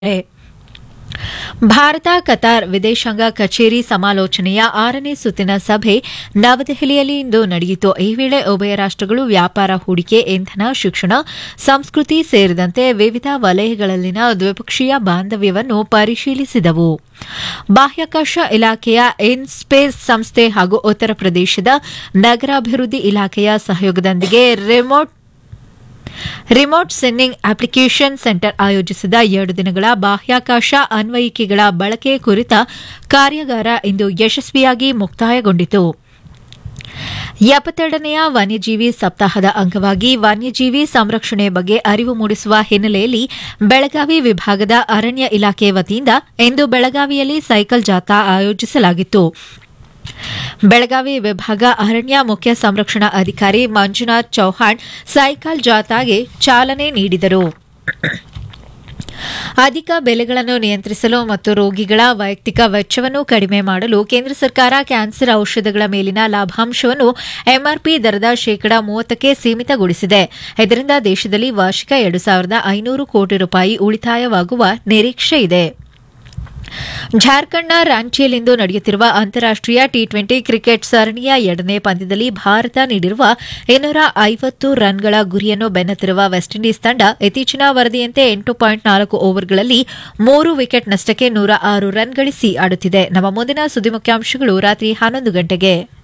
Bharat Qatar ವಿದೇಶಾಂಗ ಕಚೇರಿ ಸಮಾಲೋಚನೆಯ ಆರನೇ ಸುತ್ತಿನ ಸಭೆ ನವದೆಹಲಿಯಲ್ಲಿ ಇಂದು ನಡೆಯಿತು ಈ ವೇಳೆ ಉಭಯ ರಾಷ್ಟಗಳು ವ್ಯಾಪಾರ ಹೂಡಿಕೆ ಇಂಧನ ಶಿಕ್ಷಣ ಸಂಸ್ಕೃತಿ ಸೇರಿದಂತೆ ವಿವಿಧ ವಲಯಗಳಲ್ಲಿನ ದ್ವಿಪಕ್ಷೀಯ ಬಾಂಧವ್ಯವನ್ನು ಪರಿಶೀಲಿಸಿದವು ಬಾಹ್ಯಾಕಾಶ ಇಲಾಖೆಯ ಇನ್ಸ್ಪೇಸ್ ಸಂಸ್ಥೆ ಹಾಗೂ ಉತ್ತರ ಪ್ರದೇಶದ ನಗರಾಭಿವೃದ್ಧಿ ಇಲಾಖೆಯ ಸಹಯೋಗದೊಂದಿಗೆ remote remote sensing application centre ಆಯೋಜಿಸಿದ ಎರಡು ದಿನಗಳ ಬಾಹ್ಯಾಕಾಶ ಅನ್ವಯಿಕೆಗಳ ಬಳಕೆ ಕುರಿತ ಕಾರ್ಯಾಗಾರ ಇಂದು ಯಶಸ್ವಿಯಾಗಿ ಮುಕ್ತಾಯಗೊಂಡಿತು ಎಪ್ಪತ್ತೆರಡನೆಯ ವನ್ಯಜೀವಿ ಸಪ್ತಾಹದ ಅಂಗವಾಗಿ ವನ್ಯಜೀವಿ ಸಂರಕ್ಷಣೆ ಬಗ್ಗೆ ಅರಿವು ಮೂಡಿಸುವ ಹಿನ್ನೆಲೆಯಲ್ಲಿ ಬೆಳಗಾವಿ ವಿಭಾಗದ ಅರಣ್ಯ ಇಲಾಖೆ ವತಿಯಿಂದ ಇಂದು ಬೆಳಗಾವಿಯಲ್ಲಿ ಸೈಕಲ್ ಜಾಥಾ ಆಯೋಜಿಸಲಾಗಿತ್ತು ಬೆಳಗಾವಿ ವಿಭಾಗ ಅರಣ್ಯ ಮುಖ್ಯ ಸಂರಕ್ಷಣಾ ಅಧಿಕಾರಿ ಮಂಜುನಾಥ್ ಚೌಹಾಣ್ ಸೈಕಲ್ ಜಾಥಾಗೆ ಚಾಲನೆ ನೀಡಿದರು ಅಧಿಕ ಬೆಲೆಗಳನ್ನು ನಿಯಂತ್ರಿಸಲು ಮತ್ತು ರೋಗಿಗಳ ವೈಯಕ್ತಿಕ ವೆಚ್ಚವನ್ನು ಕಡಿಮೆ ಮಾಡಲು ಕೇಂದ್ರ ಸರ್ಕಾರ ಕ್ಯಾನ್ಸರ್ ಔಷಧಗಳ ಮೇಲಿನ ಲಾಭಾಂಶವನ್ನು ಎಂಆರ್ಪಿ ದರದ ಶೇಕಡಾ ಮೂವತ್ತಕ್ಕೆ ಸೀಮಿತಗೊಳಿಸಿದೆ ಇದರಿಂದ ದೇಶದಲ್ಲಿ ವಾರ್ಷಿಕ ಎರಡು ಸಾವಿರದ ಐನೂರು ಕೋಟಿ ರೂಪಾಯಿ ಉಳಿತಾಯವಾಗುವ ನಿರೀಕ್ಷೆ ಇದೆ ಜಾರ್ಖಂಡ್ನ ರಾಂಚಿಯಲ್ಲಿಂದು ನಡೆಯುತ್ತಿರುವ ಅಂತಾರಾಷ್ಟೀಯ ಟಿ ಟ್ವೆಂಟಿ ಕ್ರಿಕೆಟ್ ಸರಣಿಯ ಎರಡನೇ ಪಂದ್ಯದಲ್ಲಿ ಭಾರತ ನೀಡಿರುವ ಇನ್ನೂರ ಐವತ್ತು ರನ್ಗಳ ಗುರಿಯನ್ನು ಬೆನ್ನತ್ತಿರುವ ವೆಸ್ಟ್ ಇಂಡೀಸ್ ತಂಡ ಇತ್ತೀಚಿನ ವರದಿಯಂತೆ ಎಂಟು ಪಾಯಿಂಟ್ ನಾಲ್ಕು ಓವರ್ಗಳಲ್ಲಿ ಮೂರು ವಿಕೆಟ್ ನಷ್ಟಕ್ಕೆ ನೂರ ಆರು ರನ್ ಗಳಿಸಿ ಆಡುತ್ತಿದೆ ನಮ್ಮ ಮುಂದಿನ ಸುದ್ದಿ ಮುಖ್ಯಾಂಶಗಳು ರಾತ್ರಿ ಹನ್ನೊಂದು ಗಂಟೆಗೆ